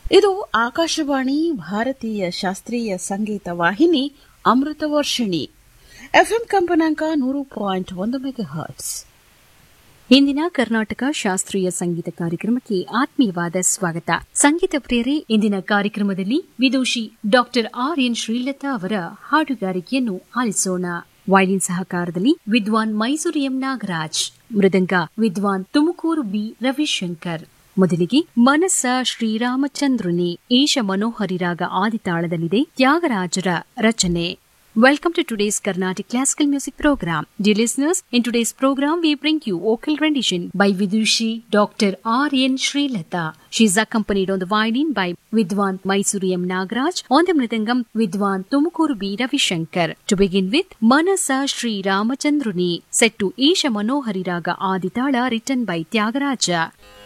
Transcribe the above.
ಇದು ಆಕಾಶವಾಣಿ ಭಾರತೀಯ ಶಾಸ್ತ್ರೀಯ ಸಂಗೀತ ವಾಹಿನಿ ಅಮೃತ ವರ್ಷಿಣಿ ಎಫ್ಎಂ ಕಂಪನಾಂಕ ನೂರು ಪಾಯಿಂಟ್ ಒಂದು ಮೆಗಾ ಹರ್ಟ್ಸ್ ಇಂದಿನ ಕರ್ನಾಟಕ ಶಾಸ್ತ್ರೀಯ ಸಂಗೀತ ಕಾರ್ಯಕ್ರಮಕ್ಕೆ ಆತ್ಮೀಯವಾದ ಸ್ವಾಗತ ಸಂಗೀತ ಪ್ರಿಯರೇ ಇಂದಿನ ಕಾರ್ಯಕ್ರಮದಲ್ಲಿ Vidushi doctor R N Srilatha ಅವರ ಹಾಡುಗಾರಿಕೆಯನ್ನು ಆಲಿಸೋಣ ವೈಲಿನ್ ಸಹಕಾರದಲ್ಲಿ ವಿದ್ವಾನ್ ಮೈಸೂರು ಎಂ ನಾಗರಾಜ್ ಮೃದಂಗ ವಿದ್ವಾನ್ ತುಮಕೂರು ಬಿ ರವಿಶಂಕರ್ ಮೊದಲಿಗೆ ಮನಸ್ಸ ಶ್ರೀರಾಮಚಂದ್ರನಿ ಈಶ ಮನೋಹರಿ ರಾಗ ಆದಿತಾಳದಲ್ಲಿದೆ ತ್ಯಾಗರಾಜರ ರಚನೆ Welcome to today's Carnatic Classical Music Program. Dear listeners, in today's program we bring you vocal rendition by Vidushi Dr. R. N. Srilata. She is accompanied on the violin by Vidwan Mysuru M. Nagraj, on the mridangam Vidwan Tumukuru B. Ravishankar. To begin with, Manasa Sri Ramachandruni, set to Isha Manohari Raga Aditala written by Tyagaraja.